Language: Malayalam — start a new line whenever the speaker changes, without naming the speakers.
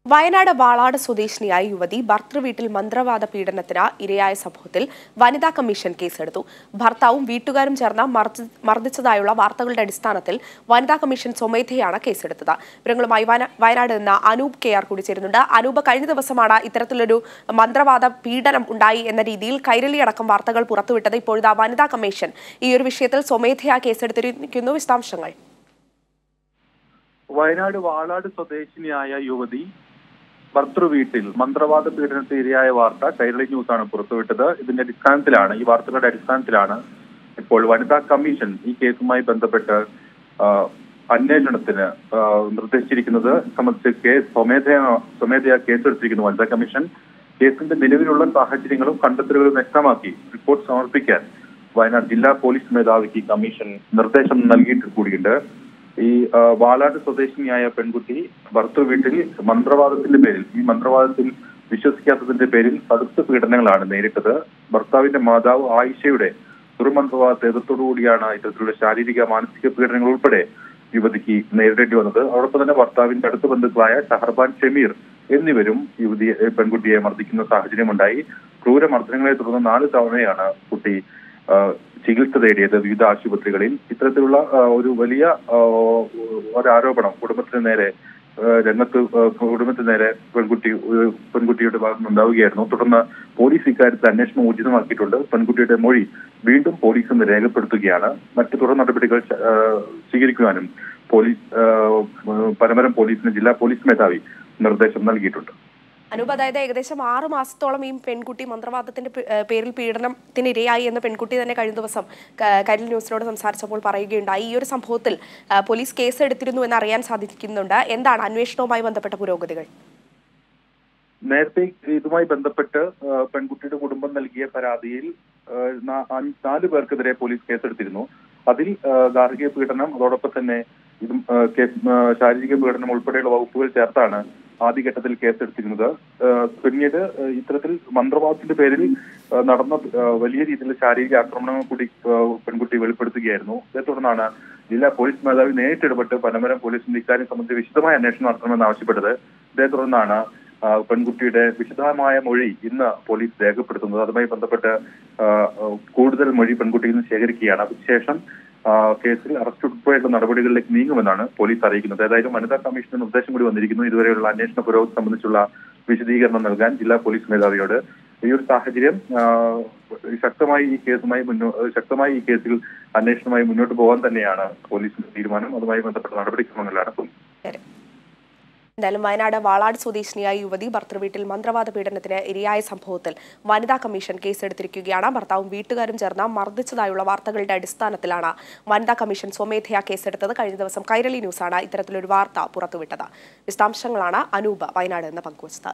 വയനാട് വാളാട് സ്വദേശിനിയായ യുവതി ഭർത്തൃവീട്ടിൽ മന്ത്രവാദ പീഡനത്തിന് ഇരയായ സംഭവത്തിൽ വനിതാ കമ്മീഷൻ കേസെടുത്തു ഭർത്താവും വീട്ടുകാരും ചേർന്ന് മർദ്ദി- മർദ്ദിച്ചതായുള്ള വാർത്തകളുടെ അടിസ്ഥാനത്തിൽ വനിതാ കമ്മീഷൻ സ്വമേധയാണ് കേസെടുത്തത് വിവരങ്ങളുമായി വന- വയനാട് നിന്ന് അനൂപ് കെ ആർ കൂടി ചേരുന്നുണ്ട് അനൂപ് കഴിഞ്ഞ ദിവസമാണ് ഇത്തരത്തിലൊരു മന്ത്രവാദ പീഡനം ഉണ്ടായി എന്ന രീതിയിൽ കൈരളി അടക്കം വാർത്തകൾ പുറത്തുവിട്ടത് ഇപ്പോഴത്തെ വനിതാ കമ്മീഷൻ ഈ ഒരു വിഷയത്തിൽ സ്വമേധയാ കേസെടുത്തിരിക്കുന്നു വിശദാംശങ്ങൾ
വയനാട് വാളാട് സ്വദേശിനിയായ യുവതി ഭർത്തൃവീട്ടിൽ മന്ത്രവാദ പീഡനത്തിന് ഇരയായ വാർത്ത കൈരളി ന്യൂസാണ് പുറത്തുവിട്ടത് ഇതിന്റെ അടിസ്ഥാനത്തിലാണ് ഈ വാർത്തകളുടെ അടിസ്ഥാനത്തിലാണ് ഇപ്പോൾ വനിതാ കമ്മീഷൻ ഈ കേസുമായി ബന്ധപ്പെട്ട് ആ, അന്വേഷണത്തിന് ആ, നിർദ്ദേശിച്ചിരിക്കുന്നത് സംബന്ധിച്ച് കേസ് സ്വമേധയാ സ്വമേധയാ കേസെടുത്തിരിക്കുന്നു വനിതാ കമ്മീഷൻ കേസിന്റെ നിലവിലുള്ള സാഹചര്യങ്ങളും കണ്ടെത്തലുകളും വ്യക്തമാക്കി റിപ്പോർട്ട് സമർപ്പിക്കാൻ വയനാട് ജില്ലാ പോലീസ് മേധാവിക്ക് കമ്മീഷൻ നിർദ്ദേശം നൽകിയിട്ട് കൂടിയുണ്ട് ഈ ആ, വാളാട് സ്വദേശിനിയായ പെൺകുട്ടി ഭർത്തൃ വീട്ടിൽ മന്ത്രവാദത്തിന്റെ പേരിൽ ഈ മന്ത്രവാദത്തിൽ വിശ്വസിക്കാത്തതിന്റെ പേരിൽ കടുത്ത പീഡനങ്ങളാണ് നേരിട്ടത് ഭർത്താവിന്റെ മാതാവ് ആയിഷയുടെ ദുർമന്ത്രവാദത്തെ എതിർത്തോടുകൂടിയാണ് ഇത്തരത്തിലുള്ള ശാരീരിക മാനസിക പീഡനങ്ങൾ ഉൾപ്പെടെ യുവതിക്ക് നേരിടേണ്ടി വന്നത് അതോടൊപ്പം തന്നെ ഭർത്താവിന്റെ അടുത്ത ബന്ധുക്കളായ ഷഹർബാൻ ഷമീർ എന്നിവരും യുവതിയെ ഏ, പെൺകുട്ടിയെ മർദ്ദിക്കുന്ന സാഹചര്യമുണ്ടായി ക്രൂരമർദ്ദനങ്ങളെ തുടർന്ന് നാല് തവണയാണ് കുട്ടി ആ, ചികിത്സ തേടിയത് വിവിധ ആശുപത്രികളിൽ ഇത്തരത്തിലുള്ള ആ, ഒരു വലിയ ആ, ഒരാരോപണം കുടുംബത്തിന് നേരെ ആ, രംഗത്ത് ആ, കുടുംബത്തിന് നേരെ പെൺകുട്ടി ഒരു പെൺകുട്ടിയുടെ ഭാഗത്ത് നിന്ന് ഉണ്ടാവുകയായിരുന്നു തുടർന്ന് പോലീസ് ഇക്കാര്യത്തിൽ അന്വേഷണം ഊർജിതമാക്കിയിട്ടുണ്ട് പെൺകുട്ടിയുടെ മൊഴി വീണ്ടും പോലീസ് ഇന്ന് രേഖപ്പെടുത്തുകയാണ് മറ്റു തുടർ നടപടികൾ ആ, സ്വീകരിക്കുവാനും പോലീസ് ആ, പരമരം പോലീസിന് ജില്ലാ പോലീസ് മേധാവി നിർദ്ദേശം നൽകിയിട്ടുണ്ട്
അനൂപ് അതായത് ഏകദേശം ആറ് മാസത്തോളം ഈ പെൺകുട്ടി മന്ത്രവാദത്തിന്റെ പേ- ഏഹ് പേരിൽ പീഡനത്തിന് ഇരയായി എന്ന് പെൺകുട്ടി തന്നെ കഴിഞ്ഞ ദിവസം ക- കരൽ ന്യൂസിനോട് സംസാരിച്ചപ്പോൾ പറയുകയുണ്ടായി ഈ ഒരു സംഭവത്തിൽ ആ, പോലീസ് കേസ് എടുത്തിരുന്നു എന്ന് അറിയാൻ സാധിക്കുന്നുണ്ട് എന്താണ് അന്വേഷണവുമായി ബന്ധപ്പെട്ട പുരോഗതികൾ
നേരത്തെ ഇതുമായി ബന്ധപ്പെട്ട് ആ, പെൺകുട്ടിയുടെ കുടുംബം നൽകിയ പരാതിയിൽ ആ, നാ- അഞ്ച്- നാല് പേർക്കെതിരെ പോലീസ് കേസെടുത്തിരുന്നു അതിൽ ആ, ഗാർഹിക പീഡനം അതോടൊപ്പം തന്നെ ഇതും ആ, കേസ് ആ, ശാരീരിക പീഡനം ഉൾപ്പെടെയുള്ള വകുപ്പുകൾ ചേർത്താണ് ആദ്യഘട്ടത്തിൽ കേസെടുത്തിരുന്നത് ആ, പിന്നീട് ആ, ഇത്തരത്തിൽ മന്ത്രവാദത്തിന്റെ പേരിൽ ആ, നടന്ന ആ, വലിയ രീതിയിലുള്ള ശാരീരിക ആക്രമണങ്ങൾ കൂടി ആ, പെൺകുട്ടി വെളിപ്പെടുത്തുകയായിരുന്നു ഇതേ തുടർന്നാണ് ജില്ലാ പോലീസ് മേധാവി നേരിട്ടിടപെട്ട് പനമരം പോലീസിന്റെ ഇക്കാര്യം സംബന്ധിച്ച് വിശദമായ അന്വേഷണം നടത്തണമെന്ന് ആവശ്യപ്പെട്ടത് ഇതേ തുടർന്നാണ് ആ, പെൺകുട്ടിയുടെ വിശദമായ മൊഴി ഇന്ന് പോലീസ് രേഖപ്പെടുത്തുന്നത് അതുമായി ബന്ധപ്പെട്ട് ആ, ആ, കൂടുതൽ മൊഴി പെൺകുട്ടിയിൽ നിന്ന് ശേഖരിക്കുകയാണ് അതിനുശേഷം ആ, കേസിൽ അറസ്റ്റ് ഉൾപ്പെടെയുള്ള നടപടികളിലേക്ക് നീങ്ങുമെന്നാണ് പോലീസ് അറിയിക്കുന്നത് ഏതായാലും വനിതാ കമ്മീഷന്റെ നിർദ്ദേശം കൂടി വന്നിരിക്കുന്നു ഇതുവരെയുള്ള അന്വേഷണ പുരോഗതി സംബന്ധിച്ചുള്ള വിശദീകരണം നൽകാൻ ജില്ലാ പോലീസ് മേധാവിയോട് ഈ ഒരു സാഹചര്യം ആ, ശക്തമായി ഈ കേസുമായി മുന്നോ ശക്തമായി ഈ കേസിൽ അന്വേഷണവുമായി മുന്നോട്ട് പോകാൻ തന്നെയാണ് പോലീസിന്റെ തീരുമാനം അതുമായി ബന്ധപ്പെട്ട നടപടിക്രമങ്ങളിലാണ് പോലീസ്
ശരി. എന്തായാലും വയനാട് വാളാട് സ്വദേശിനിയായ യുവതി ഭർത്തൃവീട്ടിൽ മന്ത്രവാദ പീഡനത്തിന് ഇരയായ സംഭവത്തിൽ വനിതാ കമ്മീഷൻ കേസെടുത്തിരിക്കുകയാണ് ഭർത്താവും വീട്ടുകാരും ചേർന്ന് മർദ്ദിച്ചതായുള്ള വാർത്തകളുടെ അടിസ്ഥാനത്തിലാണ് വനിതാ കമ്മീഷൻ സ്വമേധയാ കേസെടുത്തത് കഴിഞ്ഞ ദിവസം കൈരളി ന്യൂസാണ് ഇത്തരത്തിലൊരു വാർത്ത പുറത്തുവിട്ടത് വിശദാംശങ്ങളാണ് അനൂപ് വയനാട് നിന്ന് പങ്കുവച്ചത്